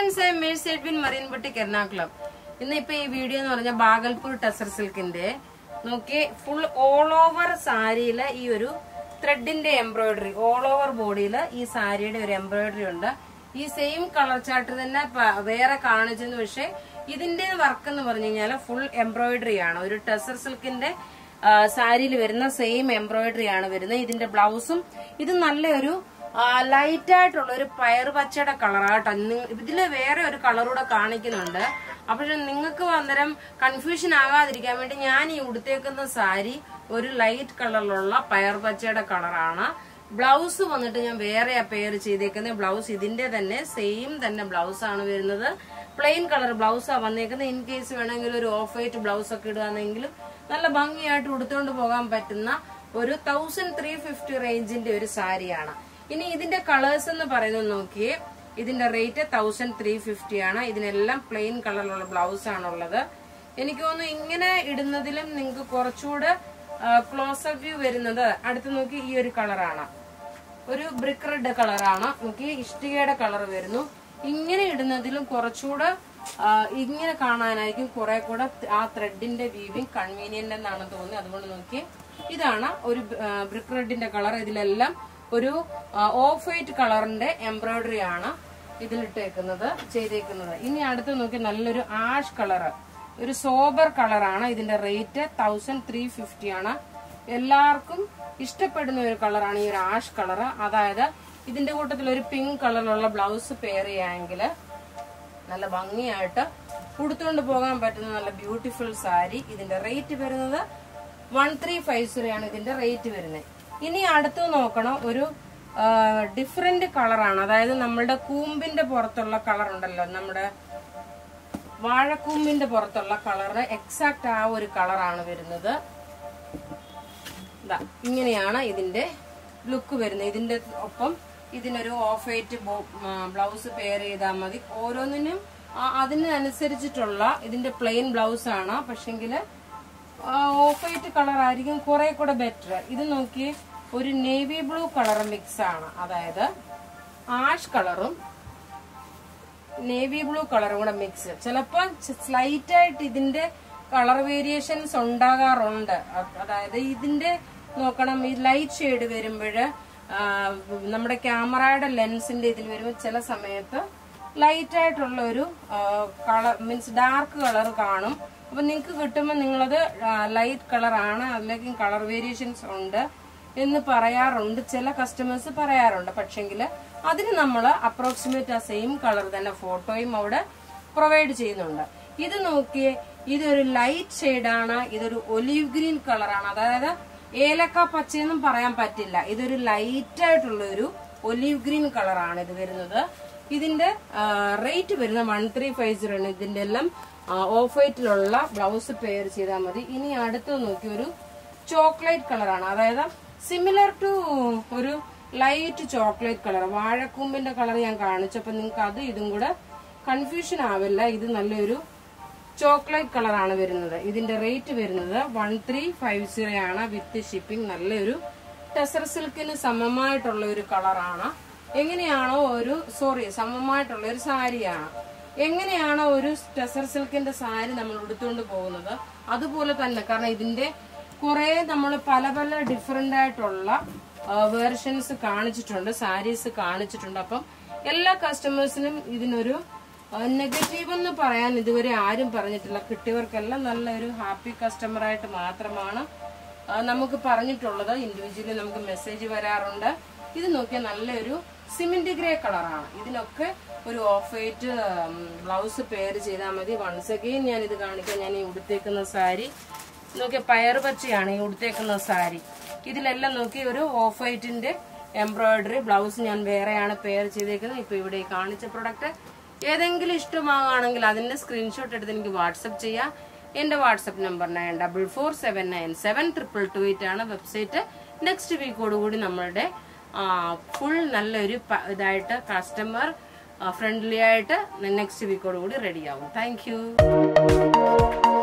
friends ഐ മേഴ്സ് Edwin marine boutique Ernakulam ഇന്ന് ഇപ്പൊ ഈ വീഡിയോ എന്ന് പറഞ്ഞാൽ ബാഗൽപൂർ ടസർ സിൽക്കിന്റെ നോക്കി ഫുൾ ഓൾ ഓവർ സാരിയില് ഈ ഒരു ത്രെഡിന്റെ എംബ്രോയിഡറി ഓൾ ഓവർ ബോഡിയിൽ ഈ സാരിയുടെ ഒരു എംബ്രോയിഡറി ഉണ്ട് ഈ സെയിം കളർ ചാർട്ട് തന്നെ പ- വേറെ കാണിച്ചെന്ന് പക്ഷെ ഇതിന്റെ വർക്ക് എന്ന് പറഞ്ഞു കഴിഞ്ഞാൽ ഫുൾ എംബ്രോയിഡറി ആണ് ഒരു ടസർ സിൽക്കിന്റെ സാരിയിൽ വരുന്ന സെയിം എംബ്രോയിഡറി ആണ് വരുന്നത് ഇതിന്റെ ബ്ലൗസും ഇത് നല്ലൊരു ലൈറ്റ് ആയിട്ടുള്ള ഒരു പയർ പച്ചയുടെ കളറാട്ടോ ഇതില് വേറെ ഒരു കളറൂടെ കാണിക്കുന്നുണ്ട് അപ്പോൾ നിങ്ങൾക്ക് അന്നേരം കൺഫ്യൂഷൻ ആകാതിരിക്കാൻ വേണ്ടി ഞാൻ ഈ ഉടുത്തേക്കുന്ന സാരി ഒരു ലൈറ്റ് കളറിലുള്ള പയർ പച്ചയുടെ കളറാണ് ബ്ലൗസ് വന്നിട്ട് ഞാൻ വേറെ പെയർ ചെയ്തേക്കുന്നത് ബ്ലൗസ് ഇതിന്റെ തന്നെ സെയിം തന്നെ ബ്ലൗസ് ആണ് വരുന്നത് പ്ലെയിൻ കളർ ബ്ലൗസാ വന്നേക്കുന്നത് ഇൻ കേസ് വേണമെങ്കിൽ ഒരു ഓഫ് വൈറ്റ് ബ്ലൗസ് ഒക്കെ ഇടുകയാണെങ്കിലും നല്ല ഭംഗിയായിട്ട് ഉടുത്തുകൊണ്ട് പോകാൻ പറ്റുന്ന ഒരു തൗസൻഡ് ത്രീ ഫിഫ്റ്റി റേഞ്ചിന്റെ ഒരു സാരിയാണ് ഇനി ഇതിന്റെ കളേഴ്സ് എന്ന് പറയുന്നത് നോക്കിയേ ഇതിന്റെ റേറ്റ് തൗസൻഡ് ത്രീ ഫിഫ്റ്റി ആണ് ഇതിനെല്ലാം പ്ലെയിൻ കളറിലുള്ള ബ്ലൗസ് ആണുള്ളത് എനിക്ക് തോന്നുന്നു ഇങ്ങനെ ഇടുന്നതിലും നിങ്ങൾക്ക് കുറച്ചുകൂടെ ക്ലോസ് അപ്പ് വ്യൂ വരുന്നത് അടുത്ത് നോക്കി ഈ ഒരു കളറാണ് ഒരു ബ്രിക്ക് റെഡ് കളറാണ് നോക്കി ഇഷ്ടികയുടെ കളർ വരുന്നു ഇങ്ങനെ ഇടുന്നതിലും കുറച്ചുകൂടെ ആ, ഇങ്ങനെ കാണാനായിരിക്കും കുറെ കൂടെ ആ ത്രെഡിന്റെ വീവിങ് കൺവീനിയന്റ് എന്നാണ് തോന്നുന്നത് അതുകൊണ്ട് നോക്കി ഇതാണ് ഒരു ബ്രിക്ക് റെഡിന്റെ കളർ ഇതിലെല്ലാം ഒരു ഓഫ് വൈറ്റ് കളറിന്റെ എംബ്രോയിഡറി ആണ് ഇതിലിട്ടേക്കുന്നത് ചെയ്തേക്കുന്നത് ഇനി അടുത്ത് നോക്കി നല്ലൊരു ആഷ് കളറ് ഒരു സോബർ കളറാണ് ഇതിന്റെ റേറ്റ് തൗസൻഡ് ത്രീ ഫിഫ്റ്റി ആണ് എല്ലാവർക്കും ഇഷ്ടപ്പെടുന്ന ഒരു കളറാണ് ഈ ഒരു ആഷ് കളർ അതായത് ഇതിന്റെ കൂട്ടത്തിൽ ഒരു പിങ്ക് കളറിലുള്ള ബ്ലൗസ് പെയർ ചെയ്യാമെങ്കിൽ നല്ല ഭംഗിയായിട്ട് ഉടുത്തുകൊണ്ട് പോകാൻ പറ്റുന്ന നല്ല ബ്യൂട്ടിഫുൾ സാരി ഇതിന്റെ റേറ്റ് വരുന്നത് വൺ ത്രീ ഫൈവ് സീറോ ആണ് ഇതിന്റെ റേറ്റ് വരുന്നത് ഇനി അടുത്ത് നോക്കണം ഒരു ഡിഫറെന്റ് കളറാണ് അതായത് നമ്മളുടെ കൂമ്പിന്റെ പുറത്തുള്ള കളർ ഉണ്ടല്ലോ നമ്മുടെ വാഴക്കൂമ്പിന്റെ പുറത്തുള്ള കളറ് എക്സാക്ട് ആ ഒരു കളറാണ് വരുന്നത് ദാ ഇങ്ങനെയാണ് ഇതിന്റെ ലുക്ക് വരുന്നത് ഇതിന്റെ ഒപ്പം ഇതിനൊരു ഓഫ് വൈറ്റ് ബ്ലൗസ് പെയർ ചെയ്താൽ മതി ഓരോന്നിനും ആ- അതിനനുസരിച്ചിട്ടുള്ള ഇതിന്റെ പ്ലെയിൻ ബ്ലൗസ് ആണ് പക്ഷെങ്കില് ഓഫ് വൈറ്റ് കളർ ആയിരിക്കും കുറെ കൂടെ ബെറ്റർ ഇത് നോക്കി ഒരു നേവി ബ്ലൂ കളർ മിക്സ് ആണ് അതായത് ആഷ് കളറും നേവി ബ്ലൂ കളറും കൂടെ മിക്സ് ചിലപ്പോ സ്ലൈറ്റ് ആയിട്ട് ഇതിന്റെ കളർ വേരിയേഷൻസ് ഉണ്ടാകാറുണ്ട് അ- അതായത് ഇതിന്റെ നോക്കണം ഈ ലൈറ്റ് ഷെയ്ഡ് വരുമ്പോൾ നമ്മുടെ ക്യാമറയുടെ ലെൻസിന്റെ ഇതിൽ വരുമ്പോൾ ചില സമയത്ത് ലൈറ്റ് ആയിട്ടുള്ള ഒരു കളർ മീൻസ് ഡാർക്ക് കളർ കാണും അപ്പൊ നിങ്ങൾക്ക് കിട്ടുമ്പോൾ നിങ്ങളത് ലൈറ്റ് കളർ ആണ് അതിലേക്കും കളർ വേരിയേഷൻസ് ഉണ്ട് എന്ന് പറയാറുണ്ട് ചില കസ്റ്റമേഴ്സ് പറയാറുണ്ട് പക്ഷെങ്കിൽ അതിന് നമ്മൾ അപ്രോക്സിമേറ്റ് ആ സെയിം കളർ തന്നെ ഫോട്ടോയും അവിടെ പ്രൊവൈഡ് ചെയ്യുന്നുണ്ട് ഇത് നോക്കിയേ ഇതൊരു ലൈറ്റ് ഷെയ്ഡാണ് ഇതൊരു ഒലീവ് ഗ്രീൻ കളറാണ് അതായത് ഏലക്ക പച്ചയെന്നും പറയാൻ പറ്റില്ല ഇതൊരു ലൈറ്റ് ആയിട്ടുള്ള ഒരു ഒലീവ് ഗ്രീൻ കളറാണ് ഇത് വരുന്നത് ഇതിന്റെ റേറ്റ് വരുന്ന വൺ ത്രീ ഫൈവ് സീറോ ആണ് ഇതിന്റെ എല്ലാം ഓഫ് വൈറ്റിലുള്ള ബ്ലൗസ് പെയർ ചെയ്താൽ മതി ഇനി അടുത്ത് നോക്കി ഒരു ചോക്ലേറ്റ് കളറാണ് അതായത് സിമിലർ ടു ഒരു ലൈറ്റ് ചോക്ലേറ്റ് കളർ വാഴക്കൂമ്പിന്റെ കളർ ഞാൻ കാണിച്ചപ്പോ നിങ്ങൾക്ക് അത് ഇതും കൂടെ കൺഫ്യൂഷൻ ആവില്ല ഇത് നല്ലൊരു ചോക്ലേറ്റ് കളറാണ് വരുന്നത് ഇതിന്റെ റേറ്റ് വരുന്നത് വൺ ത്രീ ഫൈവ് സീറോ ആണ് വിത്ത് ഷിപ്പിംഗ് നല്ലൊരു ടെസർ സിൽക്കിന് സമമായിട്ടുള്ള ഒരു കളറാണ് എങ്ങനെയാണോ ഒരു സോറി സമമായിട്ടുള്ള ഒരു സാരിയാണ് എങ്ങനെയാണോ ഒരു ടെസർ സിൽക്കിന്റെ സാരി നമ്മൾ ഉടുത്തുകൊണ്ട് പോകുന്നത് അതുപോലെ തന്നെ കാരണം ഇതിന്റെ കുറെ നമ്മൾ പല പല ഡിഫറെന്റ് ആയിട്ടുള്ള വേർഷൻസ് കാണിച്ചിട്ടുണ്ട് സാരീസ് കാണിച്ചിട്ടുണ്ട് അപ്പം എല്ലാ കസ്റ്റമേഴ്സിനും ഇതിനൊരു നെഗറ്റീവ് എന്ന് പറയാൻ ഇതുവരെ ആരും പറഞ്ഞിട്ടില്ല കിട്ടിയവർക്കെല്ലാം നല്ലൊരു ഹാപ്പി കസ്റ്റമർ ആയിട്ട് മാത്രമാണ് ആ, നമുക്ക് പറഞ്ഞിട്ടുള്ളത് ഇൻഡിവിജ്വലി നമുക്ക് മെസ്സേജ് വരാറുണ്ട് ഇത് നോക്കിയാൽ നല്ലൊരു സിമെന്റ് ഗ്രേ കളറാണ് ഇതിനൊക്കെ ഒരു ഓഫ് വൈറ്റ് ബ്ലൗസ് പെയർ ചെയ്താൽ മതി വൺസ് അഗെയിൻ ഞാൻ ഇത് കാണിക്കാം ഞാൻ ഈ ഉടുത്തേക്കുന്ന സാരി നോക്കിയ പയർ പച്ചയാണ് ഈ ഉടുത്തേക്കുന്ന സാരി ഇതിലെല്ലാം നോക്കി ഒരു ഓഫ് വൈറ്റിന്റെ എംബ്രോയിഡറി ബ്ലൗസ് ഞാൻ വേറെയാണ് പെയർ ചെയ്തേക്കുന്നത് ഇപ്പൊ ഇവിടെ ഈ കാണിച്ച പ്രൊഡക്റ്റ് ഏതെങ്കിലും ഇഷ്ടമാകുകയാണെങ്കിൽ അതിന്റെ സ്ക്രീൻഷോട്ട് എടുത്ത് എനിക്ക് വാട്സപ്പ് ചെയ്യാം എന്റെ WhatsApp number nine double four seven nine seven triple two eight ആണ് വെബ്സൈറ്റ് നെക്സ്റ്റ് വീക്കോടുകൂടി നമ്മളുടെ ഫുൾ നല്ലൊരു പ- ഇതായിട്ട് കസ്റ്റമർ ഫ്രണ്ട്ലി ആയിട്ട് നെക്സ്റ്റ് വീക്കോടുകൂടി റെഡിയാവും താങ്ക് യു